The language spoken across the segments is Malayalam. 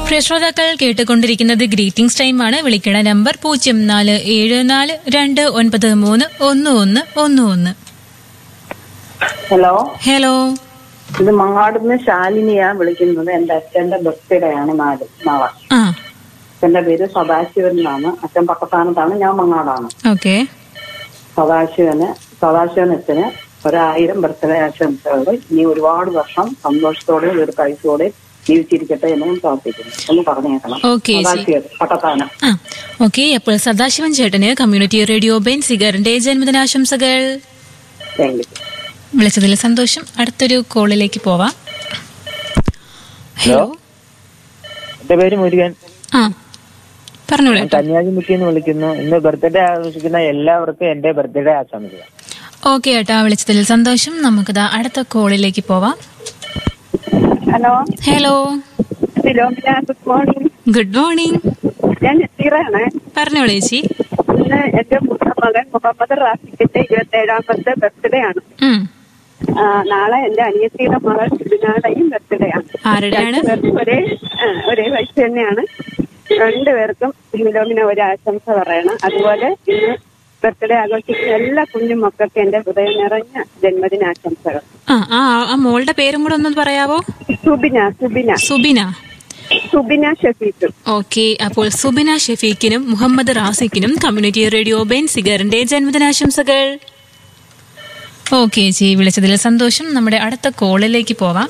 പ്രിയ ശ്രോതാക്കൾ കേട്ടുകൊണ്ടിരിക്കുന്നത് ഗ്രീറ്റിംഗ്സ് ടൈമാണ് വിളിക്കേണ്ട നമ്പർ പൂജ്യം നാല് ഏഴ് നാല് രണ്ട് ഒൻപത് മൂന്ന് ഒന്ന് ഒന്ന് ഒന്ന് ഒന്ന് ഹലോ ഹലോ ഇത് മങ്ങാടുന്ന് ശാലിനിയാ വിളിക്കുന്നത് എന്റെ അച്ഛന്റെ ബർത്ത്ഡേ ആണ് നാല് നാളെ ആ എന്റെ പേര് സദാശിവൻ എന്നാണ് അച്ഛൻ പക്കസ്ഥാനത്താണ് ഞാൻ മങ്ങാടാണ് ഓക്കെ സദാശിവന് സദാശിവൻ അച്ഛന് ഒരായിരം ബർത്ത്ഡേ ആശംസകൾ ഇനി ഒരുപാട് വർഷം സന്തോഷത്തോടെ ദീർഘായുസോടെ ജീവിച്ചിരിക്കട്ടെ എന്ന് ഞാൻ പ്രാർത്ഥിക്കുന്നു ഒന്ന് പറഞ്ഞേക്കണം ഓക്കെ ചേച്ചി സദാശിവൻ പട്ടത്താനം ആ ഓക്കെ അപ്പോൾ സദാശിവൻ ചേട്ടന് കമ്മ്യൂണിറ്റി റേഡിയോ ബെൻ സിഗറിന്റെ ജന്മദിനാശംസകൾ താങ്ക് യു വിളിച്ചതിൽ സന്തോഷം അടുത്തൊരു കോളിലേക്ക് പോവാം ഹലോ എന്റെ പേര് മുരുകൻ ആ പറഞ്ഞോളൂ ഞാൻ കന്യാകുമാരിയിൽ നിന്ന് വിളിക്കുന്നു ഇന്ന് ബർത്ത്ഡേ ആഘോഷിക്കുന്ന എല്ലാവർക്കും എന്റെ ബർത്ത്ഡേ ആശംസകൾ ഓക്കെ ഏട്ടാ വിളിച്ചതിൽ സന്തോഷം നമുക്കിതാ അടുത്ത കോളിലേക്ക് പോവാം hello hello Philomina good morning good morning ഞാൻ നസീറാണ് പറഞ്ഞോളൂ ചേച്ചി ഇന്ന് എന്റെ മൂത്ത മകൻ മുഹമ്മദ് റാഫിക്കിന്റെ ഇരുപത്തേഴാമത്തെ ബർത്ത്ഡേ ആണ് ഉം. ആ, നാളെ എന്റെ അനിയത്തിയുടെ മകൾ സുബിനാടയും ബർത്ത്ഡേ ആണ് ആരുടെയാണ് രണ്ടുപേർക്കും ഒരേ ആ, ഒരേ വയസ്സ് തന്നെയാണ് രണ്ടുപേർക്കും ഫിലോമിന ഒരു ആശംസ പറയണം അതുപോലെ ഇന്ന് ബർത്ത്ഡേ ആഘോഷിക്കുന്ന എല്ലാ കുഞ്ഞു മക്കൾക്കും എന്റെ ഹൃദയം നിറഞ്ഞ ജന്മദിനാശംസകൾ ആ ആ ആ മോളുടെ പേരും കൂടെ ഒന്ന് പറയാവോ സുബിന സുബിന സുബിന സുബിന ഷഫീഖ് ഓക്കെ അപ്പോൾ സുബിന ഷെഫീഖിനും മുഹമ്മദ് റാസിഖിനും കമ്മ്യൂണിറ്റി റേഡിയോ ബെൻ സിഗറിന്റെ ജന്മദിനാശംസകൾ ഓക്കെ ചേച്ചി വിളിച്ചതിൽ സന്തോഷം നമ്മുടെ അടുത്ത കോളിലേക്ക് പോവാം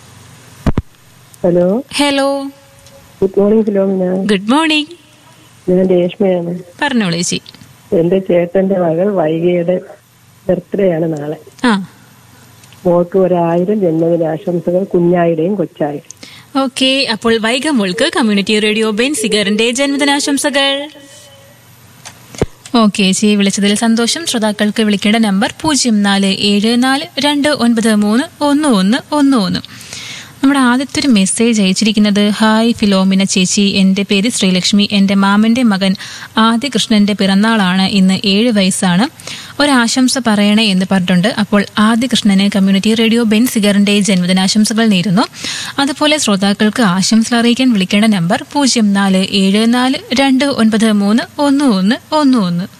hello hello good morning Philomina good morning ഞാൻ രേഷ്മയാണ് പറഞ്ഞോളൂ ചേച്ചി എന്റെ ചേട്ടന്റെ മകൾ വൈകയുടെ ബർത്ത്ഡേ ആണ് നാളെ ആ മോൾക്ക് ഒരായിരം ജന്മദിനാശംസകൾ കുഞ്ഞായുടെയും കൊച്ചായുടെയും ഓക്കെ അപ്പോൾ വൈകമോൾക്ക് കമ്മ്യൂണിറ്റി റേഡിയോ ബെൻ സിഗറിന്റെ ജന്മദിനാശംസകൾ ഓക്കെ ചേച്ചി വിളിച്ചതിൽ സന്തോഷം ശ്രോതാക്കൾക്ക് വിളിക്കേണ്ട നമ്പർ പൂജ്യം നാല് ഏഴ് നാല് രണ്ട് ഒൻപത് മൂന്ന് ഒന്ന് ഒന്ന് ഒന്ന് ഒന്ന് നമ്മുടെ ആദ്യത്തെ ഒരു മെസ്സേജ് അയച്ചിരിക്കുന്നത് ഹായ് ഫിലോമിന ചേച്ചി എൻ്റെ പേര് ശ്രീലക്ഷ്മി എൻ്റെ മാമൻ്റെ മകൻ ആദികൃഷ്ണൻ്റെ പിറന്നാളാണ് ഇന്ന് ഏഴ് വയസ്സാണ് ഒരാശംസ പറയണേ എന്ന് പറഞ്ഞിട്ടുണ്ട് അപ്പോൾ ആദികൃഷ്ണന് കമ്മ്യൂണിറ്റി റേഡിയോ ബെൻ സിഗറിൻ്റെ ജന്മദിനാശംസകൾ നേരുന്നു അതുപോലെ ശ്രോതാക്കൾക്ക് ആശംസകൾ അറിയിക്കാൻ വിളിക്കേണ്ട നമ്പർ പൂജ്യം നാല് ഏഴ് നാല് രണ്ട് ഒൻപത് മൂന്ന് ഒന്ന് ഒന്ന് ഒന്ന് ഒന്ന്